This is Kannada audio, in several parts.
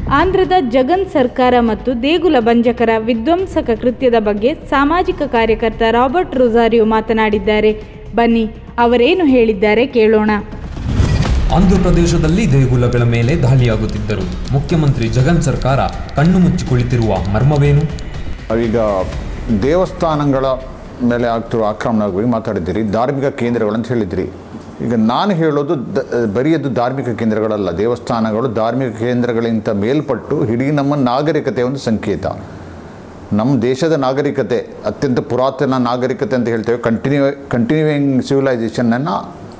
ಆಂಧ್ರದ ಜಗನ್ ಸರ್ಕಾರ ಮತ್ತು ದೇಗುಲ ಭಂಜಕರ ವಿಧ್ವಂಸಕ ಕೃತ್ಯದ ಬಗ್ಗೆ ಸಾಮಾಜಿಕ ಕಾರ್ಯಕರ್ತ ರಾಬರ್ಟ್ ರೊಸಾರಿಯೋ ಮಾತನಾಡಿದ್ದಾರೆ ಬನ್ನಿ ಅವರೇನು ಹೇಳಿದ್ದಾರೆ ಕೇಳೋಣ ಆಂಧ್ರಪ್ರದೇಶದಲ್ಲಿ ದೇಗುಲಗಳ ಮೇಲೆ ದಾಳಿಯಾಗುತ್ತಿದ್ದರು ಮುಖ್ಯಮಂತ್ರಿ ಜಗನ್ ಸರ್ಕಾರ ಕಣ್ಣು ಮುಚ್ಚಿ ಕುಳಿತಿರುವ ಮರ್ಮವೇನು ಈಗ ದೇವಸ್ಥಾನಗಳ ಮೇಲೆ ಆಗ್ತಿರೋ ಆಕ್ರಮಣ ಬಗ್ಗೆ ಮಾತಾಡಿದ್ದೀರಿ ಧಾರ್ಮಿಕ ಕೇಂದ್ರಗಳು ಅಂತ ಹೇಳಿದ್ರಿ ಈಗ ನಾನು ಹೇಳೋದು ದ ಬರೀ ಅದು ಧಾರ್ಮಿಕ ಕೇಂದ್ರಗಳಲ್ಲ ದೇವಸ್ಥಾನಗಳು ಧಾರ್ಮಿಕ ಕೇಂದ್ರಗಳಿಂದ ಮೇಲ್ಪಟ್ಟು ಇಡೀ ನಮ್ಮ ನಾಗರಿಕತೆಯ ಒಂದು ಸಂಕೇತ ನಮ್ಮ ದೇಶದ ನಾಗರಿಕತೆ ಅತ್ಯಂತ ಪುರಾತನ ನಾಗರಿಕತೆ ಅಂತ ಹೇಳ್ತೇವೆ ಕಂಟಿನ್ಯೂ ಕಂಟಿನ್ಯೂಯಿಂಗ್ ಸಿವಿಲೈಸೇಷನನ್ನು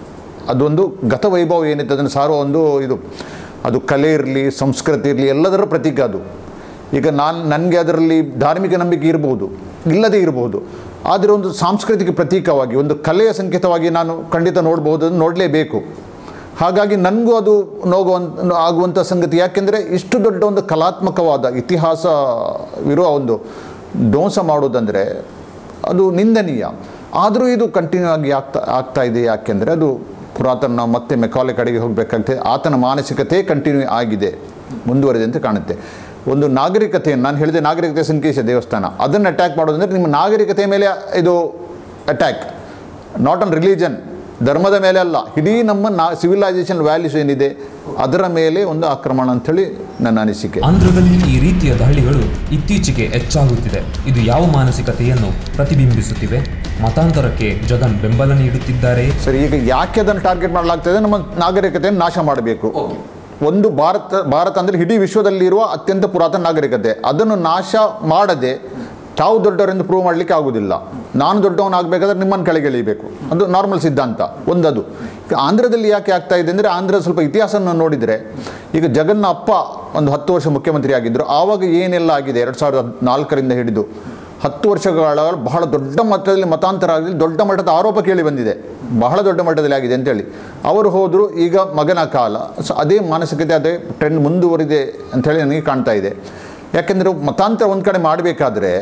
ಅದೊಂದು ಗತವೈಭವ ಏನಿತ್ತು ಅದನ್ನು ಸಾರುವ ಒಂದು ಇದು ಅದು ಕಲೆ ಇರಲಿ ಸಂಸ್ಕೃತಿ ಇರಲಿ ಎಲ್ಲದರ ಪ್ರತೀಕ ಅದು ಈಗ ನಾನು ನನಗೆ ಅದರಲ್ಲಿ ಧಾರ್ಮಿಕ ನಂಬಿಕೆ ಇರ್ಬೋದು ಇಲ್ಲದೇ ಇರಬಹುದು ಆದರೆ ಒಂದು ಸಾಂಸ್ಕೃತಿಕ ಪ್ರತೀಕವಾಗಿ ಒಂದು ಕಲೆಯ ಸಂಕೇತವಾಗಿ ನಾನು ಖಂಡಿತ ನೋಡ್ಬೋದು ಅದನ್ನು ನೋಡಲೇಬೇಕು ಹಾಗಾಗಿ ನನಗೂ ಅದು ನೋಗುವಂತ ಆಗುವಂಥ ಸಂಗತಿ ಯಾಕೆಂದರೆ ಇಷ್ಟು ದೊಡ್ಡ ಒಂದು ಕಲಾತ್ಮಕವಾದ ಇತಿಹಾಸವಿರುವ ಒಂದು ಧ್ವಂಸ ಮಾಡೋದಂದರೆ ಅದು ನಿಂದನೀಯ ಆದರೂ ಇದು ಕಂಟಿನ್ಯೂ ಆಗಿ ಆಗ್ತಾ ಆಗ್ತಾ ಇದೆ ಯಾಕೆಂದರೆ ಅದು ಪುರಾತನ ನಾವು ಮತ್ತೆ ಮೆಕಾಲೆ ಕಡೆಗೆ ಹೋಗಬೇಕಾಗ್ತದೆ ಆತನ ಮಾನಸಿಕತೆ ಕಂಟಿನ್ಯೂ ಆಗಿದೆ ಮುಂದುವರೆದೆ ಅಂತ ಕಾಣುತ್ತೆ ಒಂದು ನಾಗರಿಕತೆಯನ್ನು ನಾನು ಹೇಳಿದೆ ನಾಗರಿಕತೆ ಸಂಕೇಶ ದೇವಸ್ಥಾನ ಅದನ್ನು ಅಟ್ಯಾಕ್ ಮಾಡೋದಂದರೆ ನಿಮ್ಮ ನಾಗರಿಕತೆ ಮೇಲೆ ಇದು ಅಟ್ಯಾಕ್ ನಾಟ್ ಆನ್ ರಿಲಿಜನ್ ಧರ್ಮದ ಮೇಲೆ ಅಲ್ಲ ಇಡೀ ನಮ್ಮ ನಾ ಸಿವಿಲೈಸೇಷನ್ ವ್ಯಾಲ್ಯೂಸ್ ಏನಿದೆ ಅದರ ಮೇಲೆ ಒಂದು ಆಕ್ರಮಣ ಅಂಥೇಳಿ ನನ್ನ ಅನಿಸಿಕೆ ಆಂಧ್ರದಲ್ಲಿ ಈ ರೀತಿಯ ದಾಳಿಗಳು ಇತ್ತೀಚೆಗೆ ಹೆಚ್ಚಾಗುತ್ತಿದೆ ಇದು ಯಾವ ಮಾನಸಿಕತೆಯನ್ನು ಪ್ರತಿಬಿಂಬಿಸುತ್ತಿವೆ ಮತಾಂತರಕ್ಕೆ ಜಗನ್ ಬೆಂಬಲ ನೀಡುತ್ತಿದ್ದಾರೆ ಸರಿ ಈಗ ಯಾಕೆ ಅದನ್ನು ಟಾರ್ಗೆಟ್ ಮಾಡಲಾಗ್ತದೆ ನಮ್ಮ ನಾಗರಿಕತೆಯನ್ನು ನಾಶ ಮಾಡಬೇಕು ಒಂದು ಭಾರತ ಭಾರತ ಅಂದರೆ ಇಡೀ ವಿಶ್ವದಲ್ಲಿರುವ ಅತ್ಯಂತ ಪುರಾತನ ನಾಗರಿಕತೆ ಅದನ್ನು ನಾಶ ಮಾಡದೆ ತಾವು ದೊಡ್ಡವರೆಂದು ಪ್ರೂವ್ ಮಾಡಲಿಕ್ಕೆ ಆಗುವುದಿಲ್ಲ ನಾನು ದೊಡ್ಡವನಾಗಬೇಕಾದ್ರೆ ನಿಮ್ಮನ್ನು ಕೆಳಗೆಳಿಬೇಕು ಅದು ನಾರ್ಮಲ್ ಸಿದ್ಧಾಂತ ಒಂದದು ಈಗ ಆಂಧ್ರದಲ್ಲಿ ಯಾಕೆ ಆಗ್ತಾ ಇದೆ ಅಂದರೆ ಆಂಧ್ರ ಸ್ವಲ್ಪ ಇತಿಹಾಸವನ್ನು ನೋಡಿದರೆ ಈಗ ಜಗನ್ನ ಅಪ್ಪ ಒಂದು ಹತ್ತು ವರ್ಷ ಮುಖ್ಯಮಂತ್ರಿ ಆಗಿದ್ದರು ಆವಾಗ ಏನೆಲ್ಲ ಆಗಿದೆ ಎರಡು ಸಾವಿರದ ನಾಲ್ಕರಿಂದ ಹಿಡಿದು ಹತ್ತು ವರ್ಷಗಳ ಬಹಳ ದೊಡ್ಡ ಮಟ್ಟದಲ್ಲಿ ಮತಾಂತರ ಆಗಲಿ ದೊಡ್ಡ ಮಟ್ಟದ ಆರೋಪ ಕೇಳಿ ಬಂದಿದೆ ಬಹಳ ದೊಡ್ಡ ಮಟ್ಟದಲ್ಲಿ ಆಗಿದೆ ಅಂತೇಳಿ ಅವರು ಹೋದರು ಈಗ ಮಗನ ಕಾಲ ಸೊ ಅದೇ ಮಾನಸಿಕತೆ ಅದೇ ಟ್ರೆಂಡ್ ಮುಂದುವರಿದೆ ಅಂಥೇಳಿ ನನಗೆ ಕಾಣ್ತಾ ಇದೆ ಯಾಕೆಂದರೆ ಮತಾಂತರ ಒಂದು ಕಡೆ ಮಾಡಬೇಕಾದ್ರೆ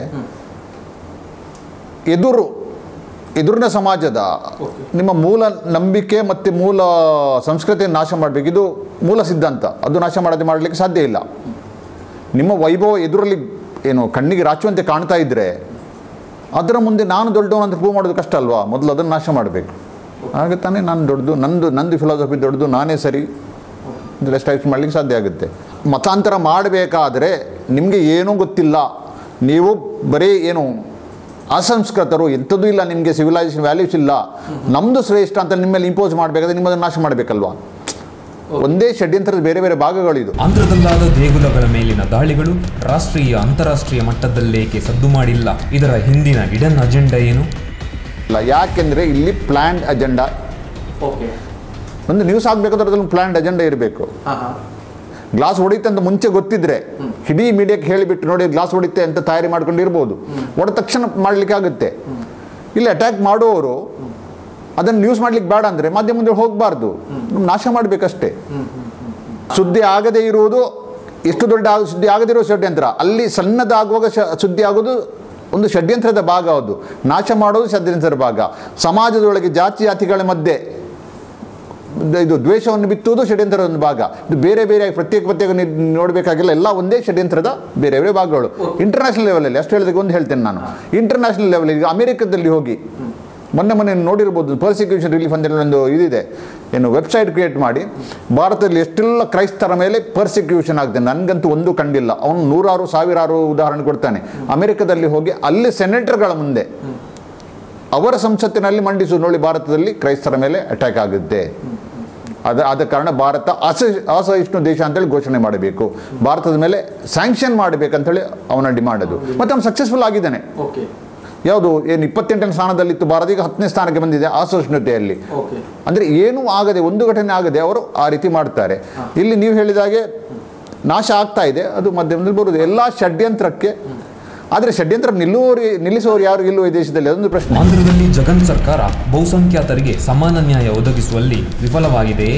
ಎದುರು ಎದುರಿನ ಸಮಾಜದ ನಿಮ್ಮ ಮೂಲ ನಂಬಿಕೆ ಮತ್ತು ಮೂಲ ಸಂಸ್ಕೃತಿಯನ್ನು ನಾಶ ಮಾಡಬೇಕು ಇದು ಮೂಲ ಸಿದ್ಧಾಂತ ಅದು ನಾಶ ಮಾಡದೆ ಮಾಡಲಿಕ್ಕೆ ಸಾಧ್ಯ ಇಲ್ಲ ನಿಮ್ಮ ವೈಭವ ಎದುರಲ್ಲಿ ಏನು ಕಣ್ಣಿಗೆ ರಾಚುವಂತೆ ಕಾಣ್ತಾ ಇದ್ದರೆ ಅದರ ಮುಂದೆ ನಾನು ದೊಡ್ಡವನು ಅಂತ ಪ್ರೂವ್ ಮಾಡೋದು ಕಷ್ಟ ಅಲ್ವಾ ಮೊದಲು ಅದನ್ನು ನಾಶ ಮಾಡಬೇಕು ಆಗ ತಾನೇ ನಾನು ದೊಡ್ಡದು ನಂದು ನಂದು ಫಿಲಾಸಫಿ ದೊಡ್ಡದು ನಾನೇ ಸರಿ ಇದೆಲ್ಲ ಸ್ಟ್ರೈಕ್ ಮಾಡಲಿಕ್ಕೆ ಸಾಧ್ಯ ಆಗುತ್ತೆ ಮತಾಂತರ ಮಾಡಬೇಕಾದ್ರೆ ನಿಮಗೆ ಏನೂ ಗೊತ್ತಿಲ್ಲ ನೀವು ಬರೀ ಏನು ಅಸಂಸ್ಕೃತರು ಎಂಥದ್ದು ಇಲ್ಲ ನಿಮಗೆ ಸಿವಿಲೈಸೇಷನ್ ವ್ಯಾಲ್ಯೂಸ್ ಇಲ್ಲ ನಮ್ಮದು ಶ್ರೇಷ್ಠ ಅಂತ ನಿಮ್ಮ ಮೇಲೆ ಇಂಪೋಸ್ ಮಾಡಬೇಕಾದ್ರೆ ನಿಮ್ಮದನ್ನು ನಾಶ ಮಾಡಬೇಕಲ್ವಾ ಒಂದೇ ಷಡ್ಯಂತ್ರದ ಬೇರೆ ಬೇರೆ ಭಾಗಗಳಿದು ಆಂಧ್ರದಲ್ಲಾದ ದೇಗುಲಗಳ ಮೇಲಿನ ದಾಳಿಗಳು ರಾಷ್ಟ್ರೀಯ ಅಂತಾರಾಷ್ಟ್ರೀಯ ಮಟ್ಟದಲ್ಲೇಕೆ ಸದ್ದು ಮಾಡಿಲ್ಲ ಇದರ ಹಿಂದಿನ ಇಡನ್ ಅಜೆಂಡಾ ಏನು ಇಲ್ಲ ಯಾಕೆಂದರೆ ಇಲ್ಲಿ ಪ್ಲ್ಯಾಂಡ್ ಅಜೆಂಡಾ ಓಕೆ ಒಂದು ನ್ಯೂಸ್ ಆಗಬೇಕಾದ್ರೆ ಅದ್ರಲ್ಲಿ ಪ್ಲ್ಯಾಂಡ್ ಅಜೆಂಡಾ ಇರಬೇಕು ಹಾಂ ಹಾಂ ಗ್ಲಾಸ್ ಹೊಡಿತೆ ಅಂತ ಮುಂಚೆ ಗೊತ್ತಿದ್ರೆ ಇಡೀ ಮೀಡಿಯಾಕ್ಕೆ ಹೇಳಿಬಿಟ್ಟು ನೋಡಿ ಗ್ಲಾಸ್ ಹೊಡಿತೆ ಅಂತ ತಯಾರಿ ಮಾಡ್ಕೊಂಡು ಇರ್ಬೋದು ಹೊಡೆದ ತಕ್ಷಣ ಮಾಡಲಿಕ್ಕೆ ಆಗುತ್ತೆ ಇಲ್ಲಿ ಅಟ್ಯಾಕ್ ಮಾಡುವವರು ಅದನ್ನು ನ್ಯೂಸ್ ಮಾಡ್ಲಿಕ್ಕೆ ಬೇಡ ಅಂದರೆ ಮಾಧ್ಯಮದಲ್ಲಿ ಹೋಗಬಾರ್ದು ನಾಶ ಮಾಡಬೇಕಷ್ಟೇ ಸುದ್ದಿ ಆಗದೇ ಇರುವುದು ಎಷ್ಟು ದೊಡ್ಡ ಆಗ- ಸುದ್ದಿ ಆಗದಿರೋ ಷಡ್ಯಂತ್ರ ಅಲ್ಲಿ ಸಣ್ಣದಾಗುವಾಗ ಶ ಸುದ್ದಿ ಆಗೋದು ಒಂದು ಷಡ್ಯಂತ್ರದ ಭಾಗ ಅದು ನಾಶ ಮಾಡೋದು ಷಡ್ಯಂತ್ರದ ಭಾಗ ಸಮಾಜದೊಳಗೆ ಜಾತಿ ಜಾತಿಗಳ ಮಧ್ಯೆ ದ- ಇದು ದ್ವೇಷವನ್ನು ಬಿತ್ತುವುದು ಷಡ್ಯಂತ್ರದ ಒಂದು ಭಾಗ ಇದು ಬೇರೆ ಬೇರೆ ಪ್ರತ್ಯೇಕ ಪ್ರತ್ಯೇಕ ನಿ- ನೋಡಬೇಕಾಗಿಲ್ಲ ಎಲ್ಲ ಒಂದೇ ಷಡ್ಯಂತ್ರದ ಬೇರೆ ಬೇರೆ ಭಾಗಗಳು ಇಂಟರ್ನ್ಯಾಷನಲ್ ಲೆವೆಲಲ್ಲಿ ಅಷ್ಟು ಹೇಳಿದಾಗ ಒಂದು ಹೇಳ್ತೇನೆ ನಾನು ಇಂಟರ್ನ್ಯಾಷನಲ್ ಲೆವೆಲ್ ಈಗ ಅಮೆರಿಕದಲ್ಲಿ ಹೋಗಿ ಮೊನ್ನೆ ಮೊನ್ನೆ ನೋಡಿರ್ಬೋದು ಪರ್ಸಿಕ್ಯೂಷನ್ ರಿಲೀಫ್ ಅಂತ ಹೇಳಿ ಒಂದು ಇದಿದೆ ಏನು ವೆಬ್ಸೈಟ್ ಕ್ರಿಯೇಟ್ ಮಾಡಿ ಭಾರತದಲ್ಲಿ ಎಷ್ಟೆಲ್ಲ ಕ್ರೈಸ್ತರ ಮೇಲೆ ಪರ್ಸಿಕ್ಯೂಷನ್ ಆಗಿದೆ ನನಗಂತೂ ಒಂದು ಕಂಡಿಲ್ಲ ಅವನು ನೂರಾರು ಸಾವಿರಾರು ಉದಾಹರಣೆ ಕೊಡ್ತಾನೆ ಅಮೆರಿಕದಲ್ಲಿ ಹೋಗಿ ಅಲ್ಲಿ ಸೆನೆಟರ್ಗಳ ಮುಂದೆ ಅವರ ಸಂಸತ್ತಿನಲ್ಲಿ ಮಂಡಿಸು ನೋಡಿ ಭಾರತದಲ್ಲಿ ಕ್ರೈಸ್ತರ ಮೇಲೆ ಅಟ್ಯಾಕ್ ಆಗುತ್ತೆ ಅದ ಆದ ಕಾರಣ ಭಾರತ ಅಸ ಅಸಹಿಷ್ಣು ದೇಶ ಅಂತೇಳಿ ಘೋಷಣೆ ಮಾಡಬೇಕು ಭಾರತದ ಮೇಲೆ ಸ್ಯಾಂಕ್ಷನ್ ಮಾಡಬೇಕಂತೇಳಿ ಅವನ ಡಿಮಾಂಡ್ ಅದು ಮತ್ತು ಅವನು ಸಕ್ಸಸ್ಫುಲ್ ಆಗಿದ್ದಾನೆ ಓಕೆ ಯಾವುದು ಏನು ಇಪ್ಪತ್ತೆಂಟನೇ ಸ್ಥಾನದಲ್ಲಿತ್ತು ಭಾರತ ಈಗ ಹತ್ತನೇ ಸ್ಥಾನಕ್ಕೆ ಬಂದಿದೆ ಅಸಹಿಷ್ಣುತೆಯಲ್ಲಿ ಓಕೆ ಅಂದರೆ ಏನೂ ಆಗದೆ ಒಂದು ಘಟನೆ ಆಗದೆ ಅವರು ಆ ರೀತಿ ಮಾಡ್ತಾರೆ ಇಲ್ಲಿ ನೀವು ಹೇಳಿದಾಗೆ ನಾಶ ಆಗ್ತಾ ಇದೆ ಅದು ಮಾಧ್ಯಮದಲ್ಲಿ ಬರುವುದು ಎಲ್ಲ ಷಡ್ಯಂತ್ರಕ್ಕೆ ಆದರೆ ಷಡ್ಯಂತ್ರ ನಿಲ್ಲುವವರು ನಿಲ್ಲಿಸುವವರು ಯಾರು ಇಲ್ಲವೋ ಈ ದೇಶದಲ್ಲಿ ಅದೊಂದು ಪ್ರಶ್ನೆ ಆಂಧ್ರದಲ್ಲಿ ಜಗನ್ ಸರ್ಕಾರ ಬಹುಸಂಖ್ಯಾತರಿಗೆ ಸಮಾನ ನ್ಯಾಯ ಒದಗಿಸುವಲ್ಲಿ ವಿಫಲವಾಗಿದೆಯೇ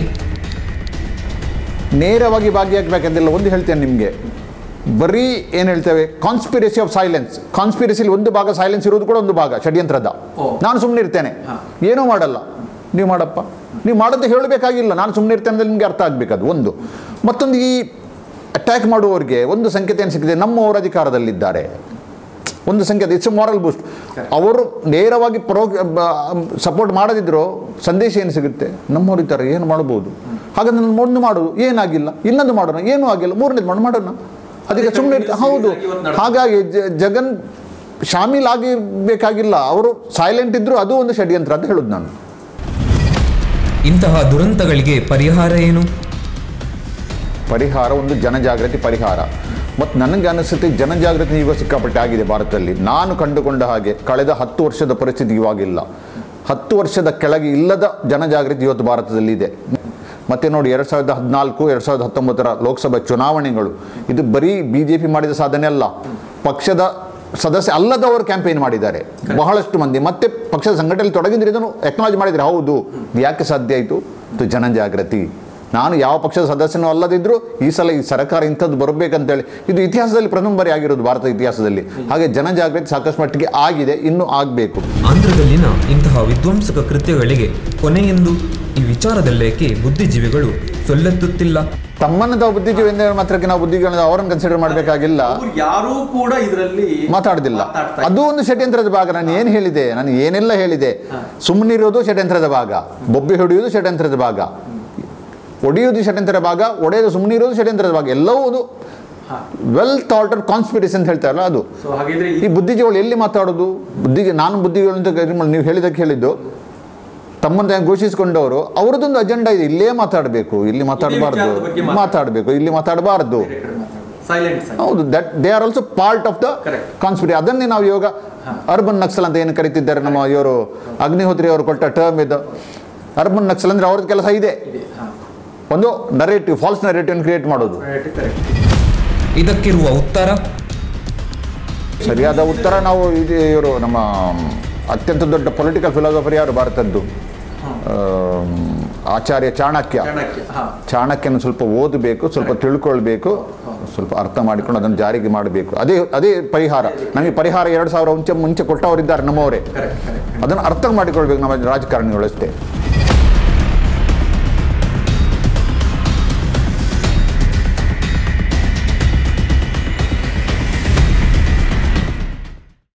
ನೇರವಾಗಿ ಭಾಗಿಯಾಗಬೇಕಂತಿಲ್ಲ ಒಂದು ಹೇಳ್ತೇನೆ ನಿಮಗೆ ಬರೀ ಏನು ಹೇಳ್ತೇವೆ ಕಾನ್ಸ್ಪಿರಸಿ ಆಫ್ ಸೈಲೆನ್ಸ್ ಕಾನ್ಸ್ಪಿರಸಿಲಿ ಒಂದು ಭಾಗ ಸೈಲೆನ್ಸ್ ಇರೋದು ಕೂಡ ಒಂದು ಭಾಗ ಷಡ್ಯಂತ್ರದ ಓ. ನಾನು ಸುಮ್ಮನೆ ಇರ್ತೇನೆ ಏನೂ ಮಾಡಲ್ಲ ನೀವು ಮಾಡಪ್ಪ ನೀವು ಮಾಡೋದು ಹೇಳಬೇಕಾಗಿಲ್ಲ ನಾನು ಸುಮ್ಮನೆ ಇರ್ತೇನೆ ಅಂದರೆ ನಿಮಗೆ ಅರ್ಥ ಆಗಬೇಕದು ಒಂದು ಮತ್ತೊಂದು ಈ ಅಟ್ಯಾಕ್ ಮಾಡುವವರಿಗೆ ಒಂದು ಸಂಕೇತ ಏನು ಸಿಕ್ಕಿದೆ ನಮ್ಮವರು ಅಧಿಕಾರದಲ್ಲಿದ್ದಾರೆ ಒಂದು ಸಂಕೇತ ಇಟ್ಸ್ ಮಾರಲ್ ಬೂಸ್ಟ್ ಅವರು ನೇರವಾಗಿ ಪ್ರೋ ಸಪೋರ್ಟ್ ಮಾಡದಿದ್ರು ಸಂದೇಶ ಏನು ಸಿಗುತ್ತೆ ನಮ್ಮವ್ರು ಇದ್ದಾರೆ ಏನು ಮಾಡ್ಬೋದು ಹಾಗಾದ್ರೆ ನಾನು ಒಂದು ಮಾಡೋದು ಏನಾಗಿಲ್ಲ ಇನ್ನೊಂದು ಮಾಡೋಣ ಏನೂ ಆಗಿಲ್ಲ ಮೂರನೇದು ಮಾಡೋಣ ಮಾಡೋಣ ಅದಕ್ಕೆ ಸುಮ್ಮನೆ ಹೌದು ಹಾಗಾಗಿ ಜ- ಜಗನ್ ಶಾಮೀಲ್ ಆಗಿರ್ಬೇಕಾಗಿಲ್ಲ ಅವರು ಸೈಲೆಂಟ್ ಇದ್ರು ಅದು ಒಂದು ಷಡ್ಯಂತ್ರ ಅಂತ ಹೇಳುದು ನಾನು ಇಂತಹ ದುರಂತಗಳಿಗೆ ಪರಿಹಾರ ಏನು ಪರಿಹಾರ ಒಂದು ಜನಜಾಗೃತಿ ಪರಿಹಾರ ಮತ್ತು ನನಗೆ ಅನಿಸುತ್ತೆ ಜನಜಾಗೃತಿ ಈಗ ಸಿಕ್ಕಾಪಟ್ಟೆ ಆಗಿದೆ ಭಾರತದಲ್ಲಿ ನಾನು ಕಂಡುಕೊಂಡ ಹಾಗೆ ಕಳೆದ ಹತ್ತು ವರ್ಷದ ಪರಿಸ್ಥಿತಿ ಇವಾಗಿಲ್ಲ ಹತ್ತು ವರ್ಷದ ಕೆಳಗೆ ಇಲ್ಲದ ಜನಜಾಗೃತಿ ಇವತ್ತು ಭಾರತದಲ್ಲಿ ಇದೆ ಮತ್ತೆ ನೋಡಿ ಎರಡು ಸಾವಿರದ ಹದಿನಾಲ್ಕು ಎರಡು ಸಾವಿರದ ಹತ್ತೊಂಬತ್ತರ ಲೋಕಸಭಾ ಚುನಾವಣೆಗಳು ಇದು ಬರೀ ಬಿ ಜೆ ಪಿ ಮಾಡಿದ ಸಾಧನೆ ಅಲ್ಲ ಪಕ್ಷದ ಸದಸ್ಯ ಅಲ್ಲದವರು ಕ್ಯಾಂಪೇನ್ ಮಾಡಿದ್ದಾರೆ ಬಹಳಷ್ಟು ಮಂದಿ ಮತ್ತೆ ಪಕ್ಷದ ಸಂಘಟನೆಯಲ್ಲಿ ತೊಡಗಿದ್ರೆ ಇದನ್ನು ಎಕ್ನಾಲಜಿ ಮಾಡಿದರೆ ಹೌದು ಇದು ಯಾಕೆ ಸಾಧ್ಯ ಆಯಿತು ಇದು ಜನಜಾಗೃತಿ ನಾನು ಯಾವ ಪಕ್ಷದ ಸದಸ್ಯನೂ ಅಲ್ಲದಿದ್ದರೂ ಈ ಸಲ ಈ ಸರ್ಕಾರ ಇಂಥದ್ದು ಬರಬೇಕಂತೇಳಿ ಇದು ಇತಿಹಾಸದಲ್ಲಿ ಪ್ರಥಮ ಬಾರಿ ಆಗಿರೋದು ಭಾರತದ ಇತಿಹಾಸದಲ್ಲಿ ಹಾಗೆ ಜನಜಾಗೃತಿ ಸಾಕಷ್ಟು ಮಟ್ಟಿಗೆ ಆಗಿದೆ ಇನ್ನೂ ಆಗಬೇಕು ಆಂಧ್ರದಲ್ಲಿನ ಇಂತಹ ವಿಧ್ವಂಸಕ ಕೃತ್ಯಗಳಿಗೆ ಕೊನೆಯೆಂದು ಈ ವಿಚಾರದಲ್ಲೇಕೆ ಬುದ್ಧಿಜೀವಿಗಳು ಸೊಲ್ಲೆತ್ತುತ್ತಿಲ್ಲ ತಮ್ಮನ್ನು ತಾವು ಬುದ್ಧಿಜೀವಿ ಎಂದ ಮಾತ್ರಕ್ಕೆ ನಾವು ಬುದ್ಧಿಗಳನ್ನ ಅವರನ್ನು ಕನ್ಸಿಡರ್ ಮಾಡಬೇಕಾಗಿಲ್ಲ ಅವ್ರು ಯಾರೂ ಕೂಡ ಇದರಲ್ಲಿ ಮಾತಾಡುದಿಲ್ಲ ಮಾತಾಡ್ತಾ ಅದು ಒಂದು ಷಡ್ಯಂತ್ರದ ಭಾಗ ನಾನು ಏನು ಹೇಳಿದೆ ನಾನು ಏನೆಲ್ಲ ಹೇಳಿದೆ ಸುಮ್ಮನಿರೋದು ಷಡ್ಯಂತ್ರದ ಭಾಗ ಬೊಬ್ಬೆ ಹೊಡೆಯುವುದು ಷಡ್ಯಂತ್ರದ ಭಾಗ ಒಡೆಯುವುದು ಷಡ್ಯಂತ್ರದ ಭಾಗ ಒಡೆಯೋದು ಸುಮ್ಮನಿರೋದು ಷಡ್ಯಂತ್ರದ ಭಾಗ ಎಲ್ಲವೂ ಅದು ಹಾ. ವೆಲ್ ಥಾಟರ್ ಕಾನ್ಸ್ಪಿರೇಸಿ ಅಂತ ಹೇಳ್ತಾರಲ್ಲ ಅದು ಸೊ ಹಾಗಿದ್ರೆ ಈ ಈ ಬುದ್ಧಿಜೀವಿಗಳು ಎಲ್ಲಿ ಮಾತಾಡೋದು ಬುದ್ಧಿಗೆ ನಾನು ಬುದ್ಧಿಗಳು ಅಂತ ಕರೆ ಮಾಡಿ ನೀವು ಹೇಳಿದಕ್ಕೆ ಹೇಳಿದ್ದು ತಮ್ಮಂತ ಘೋಷಿಸಿಕೊಂಡವರು ಅವರದೊಂದು ಅಜೆಂಡಾ ಇದೆ ಇಲ್ಲೇ ಮಾತಾಡಬೇಕು ಇಲ್ಲಿ ಮಾತಾಡಬಾರ್ದು ವಿಚಾರದ ಬಗ್ಗೆ ಮಾತಾಡ- ಮಾತಾಡಬೇಕು ಇಲ್ಲಿ ಮಾತಾಡಬಾರ್ದು ಸೈಲೆಂಟ್ ಹೌದು that they are also part of the Correct. Conspiracy ಅದನ್ನೇ ನಾವು ಇವಾಗ ಅರ್ಬನ್ ನಕ್ಸಲ್ ಅಂತ ಏನು ಕರಿತಿದ್ದಾರೆ ನಮ್ಮ ಇವರು ಅಗ್ನಿಹೋತ್ರಿ ಅವರು ಕೊಟ್ಟ ಟರ್ಮ್ ಇದು ಅರ್ಬನ್ ನಕ್ಸಲ್ ಅಂದ್ರೆ ಅವ್ರದ್ದು ಕೆಲಸ ಇದೆ ಇದೆ ಹಾ ಒಂದು ನರೇಟಿವ್ ಫಾಲ್ಸ್ ನರೇಟಿವ್ ಕ್ರಿಯೇಟ್ ಮಾಡೋದು ಕರೆಕ್ಟ್ ಇದಕ್ಕಿರುವ ಉತ್ತರ ಸರಿಯಾದ ಉತ್ತರ ನಾವು ಇದು ಇವರು ನಮ್ಮ ಅತ್ಯಂತ ದೊಡ್ಡ ಪೊಲಿಟಿಕಲ್ ಫಿಲಾಸಫರ್ ಯಾರು ಭಾರತದ್ದು ಆಮ್, ಆಚಾರ್ಯ ಚಾಣಕ್ಯ ಚಾಣಕ್ಯ ಹಾ ಚಾಣಕ್ಯನ ಸ್ವಲ್ಪ ಓದಬೇಕು ಸ್ವಲ್ಪ ತಿಳ್ಕೊಳ್ಬೇಕು ಸ್ವಲ್ಪ ಅರ್ಥ ಮಾಡಿಕೊಂಡು ಅದನ್ನು ಜಾರಿಗೆ ಮಾಡಬೇಕು ಅದೇ ಅದೇ ಪರಿಹಾರ ನಮಗೆ ಪರಿಹಾರ ಎರಡು ಸಾವಿರ ಮುಂಚೆ ಮುಂಚೆ ಕೊಟ್ಟವರಿದ್ದಾರೆ ನಮ್ಮವರೇ ಕರೆಕ್ಟ್ ಕರೆಕ್ಟ್ ಅದನ್ನು ಅರ್ಥ ಮಾಡಿಕೊಳ್ಬೇಕು ನಮ್ಮ ರಾಜಕಾರಣಿಗಳು ಅಷ್ಟೇ